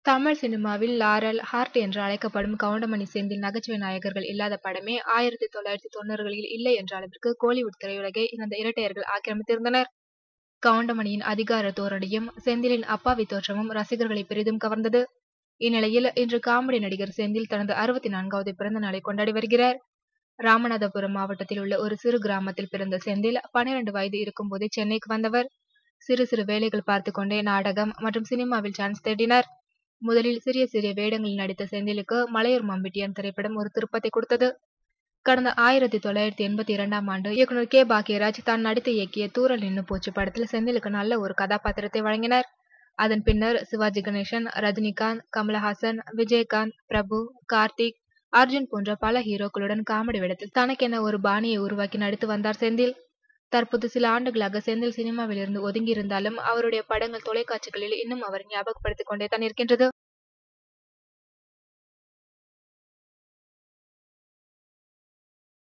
தமிழ் சினிமாவில் Laurel, heart என்று அழைக்கப்படும் கவுண்டமணி, செந்தில் நகைச்சுவை நாயகர்கள் இல்லாத படமே ஆயிரத்து தொள்ளாயிரத்து தொண்ணூறுகளில் இல்லை என்ற அளவிற்கு கோலிவுட் திரையுலகை இந்த இரட்டையர்கள் ஆக்கிரமித்திருந்தனர். கவுண்டமணியின் அதிகார தோரணையும், செந்திலின் அப்பாவி தோற்றமும் ரசிகர்களை பெரிதும் கவர்ந்தது. இந்நிலையில் இன்று காமெடி நடிகர் செந்தில் தனது அறுபத்து நான்காவது பிறந்த நாளை கொண்டாடி வருகிறார். ராமநாதபுரம் மாவட்டத்தில் உள்ள ஒரு சிறு கிராமத்தில் பிறந்த செந்தில் பன்னிரண்டு வயது இருக்கும்போதே சென்னைக்கு வந்தவர். சிறு சிறு வேலைகள் பார்த்துக் கொண்டே நாடகம் மற்றும் சினிமாவில் சான்ஸ் தேடினார். முதலில் சிறிய சிறிய வேடங்களில் நடித்த செந்திலுக்கு மலையூர் மம்பட்டியான் திரைப்படம் ஒரு திருப்பத்தை கொடுத்தது. கடந்த ஆயிரத்து தொள்ளாயிரத்து எண்பத்து இரண்டாம் ஆண்டு இயக்குனர் கே. பாக்யராஜ் தான் நடித்து இயக்கிய தூறல் நின்னு போச்சு படத்தில் செந்திலுக்கு நல்ல ஒரு கதாபாத்திரத்தை வழங்கினார். அதன் பின்னர் சிவாஜி கணேசன், ரஜினிகாந்த், கமலஹாசன், விஜயகாந்த், பிரபு, கார்த்திக், அர்ஜுன் போன்ற பல ஹீரோக்களுடன் காமெடி வேடத்தில் தனக்கென ஒரு பாணியை உருவாக்கி நடித்து வந்தார் செந்தில். தற்போது சில ஆண்டுகளாக செந்தில் சினிமாவில் இருந்து ஒதுங்கியிருந்தாலும் அவருடைய படங்கள் தொலைக்காட்சிகளில் இன்னும் அவரை ஞாபகப்படுத்திக் கொண்டே தான் இருக்கின்றது.